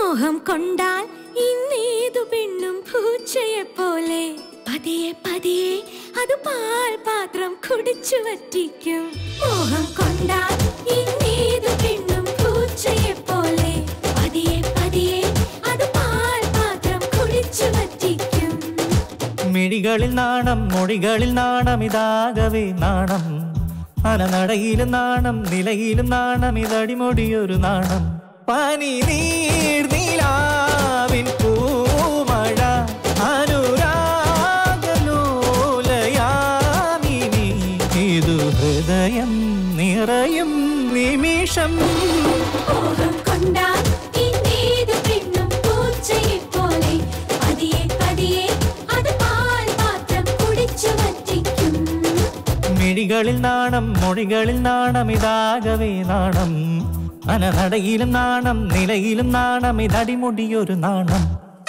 മോഹം കൊണ്ടാൽ ഇന്നേതു പെണ്ണും പൂച്ചയെ പോലെ പതിയെ പതിയെ അത് പാൽ പാത്രം കുടിച്ചു വറ്റിക്കും മോഹം കൊണ്ടാൽ ഇന്നേതു പെണ്ണും പൂച്ചയെ പോലെ പതിയെ പതിയെ അത് പാൽ പാത്രം കുടിച്ചു വറ്റിക്കും മിഴികളിൽ നാണം മൊഴികളിൽ നാണം ഇതാകവേ നാണം അനനടയിലും നാണം നിലയിലും നാണം ഇതടിമൊടിയൊരു നാണം പനി നീർ നീലാവിൻ പൂമഴ അനുരാഗലോലയാമിനി ഇതു ഹൃദയം നിറയും നിമിഷം മോഹം കൊണ്ടാൽ ഇന്നേതു പെണ്ണും പൂച്ചയെ പോലെ പതിയെ പതിയെ അത് പാൽ പാത്രം കുടിച്ചു വറ്റിക്കും മിഴികളിൽ നാണം മൊഴികളിൽ നാണം ഇതാകവേ നാണം അനനടയിലും നാണം നിലയിലും നാണം ഇതടിമുടിയൊരു നാണം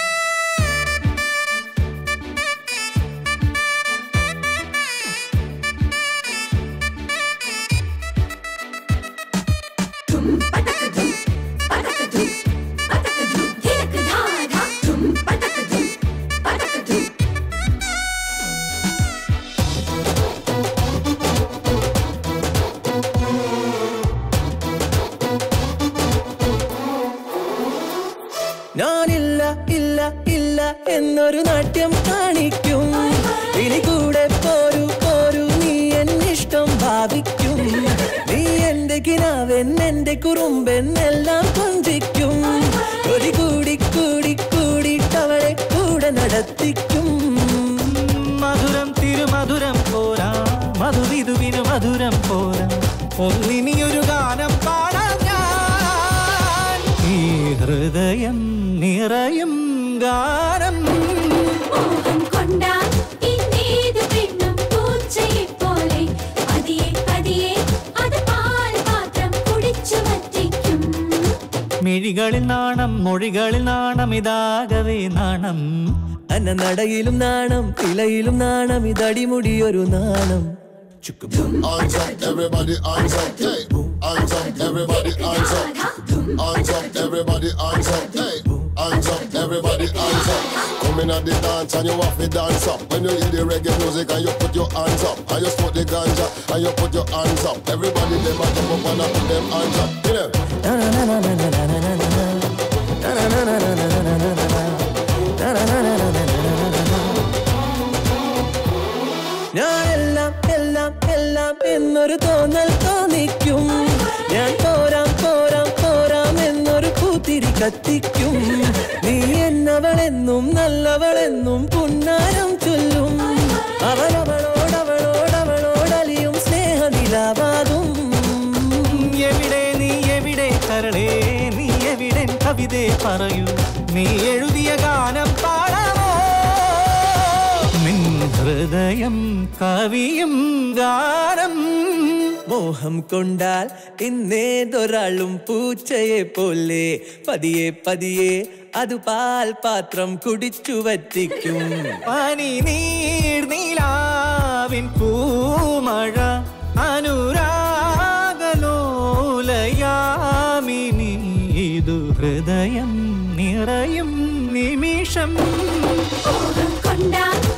ഞാനില്ല ഇല്ല ഇല്ല എന്നൊരു നാട്യം കാണിക്കും ഇനി കൂടെ പോരു പോരു നീ എന്നിഷ്ടം ഭാവിക്കും നീ എന്റെ കിനാവൻ എന്റെ കുറുമ്പൻ എല്ലാം കൊഞ്ചിക്കും ഒരു കൂടി കൂടി കൂടിയിട്ടവളെ കൂടെ നടത്തിക്കും മധുരം തിരുമധുരം പോരാ മധുവിധുവിനു മധുരം പോരാ ഒന്നിനിയൊരു ഗാനം പാടാം ഞാൻ ഈ ഹൃദയം നിറയും ഗാനം മോഹം കൊണ്ടാൽ ഇന്നേതു പെണ്ണും പൂച്ചയെ പോലെ പതിയെ പതിയെ അത് പാൽ പാത്രം കുടിച്ചു വറ്റിക്കും മിഴികളിൽ നാണം മൊഴികളിൽ നാണം ഇതാകവേ നാണം അന്ന നടയിലും നാണം ഇലയിലും നാണം ഇതടിമുടിയൊരു നാണം Hands up, everybody, hands up, hey. Hands up, everybody, hands up. Hands up, everybody, hands up, hey. Hands up, everybody, hands up. Come in at the dance and you have to dance up. When you hear the reggae music and you put your hands up, and you smoke the ganja and you put your hands up. Everybody them a jump up and a put them hands up. You know? ഞാൻ എല്ലാം എല്ലാം എല്ലാം എന്നൊരു തോന്നൽ തോന്നിക്കും ഞാൻ പോരാം പോരാം പോരാം എന്നൊരു കൂത്തിരി കത്തിക്കും നീ എന്നവളെന്നും നല്ലവളെന്നും പുന്നാരം ചൊല്ലും അവളവളോടവളോടവളോടലിയും സ്നേഹനിലാവാകും എവിടെ നീ എവിടെ കരളേ നീ എവിടെ കവിതേ പറയൂ നീ എഴുതിയ ഗാനം പാടാമോ നിൻ ഹൃദയം കവിയും ഗാനം മോഹം കൊണ്ടാൽ ഇന്നേതൊരാളും പൂച്ചയെ പോലെ പതിയെ പതിയെ അത് പാൽ പാത്രം കുടിച്ചു വറ്റിക്കും പനി നീർ നീലാവിൻ പൂമഴ അനുരാഗലോലയാമിനി ഇതു ഹൃദയം നിറയും നിമിഷം മോഹം കൊണ്ടാൽ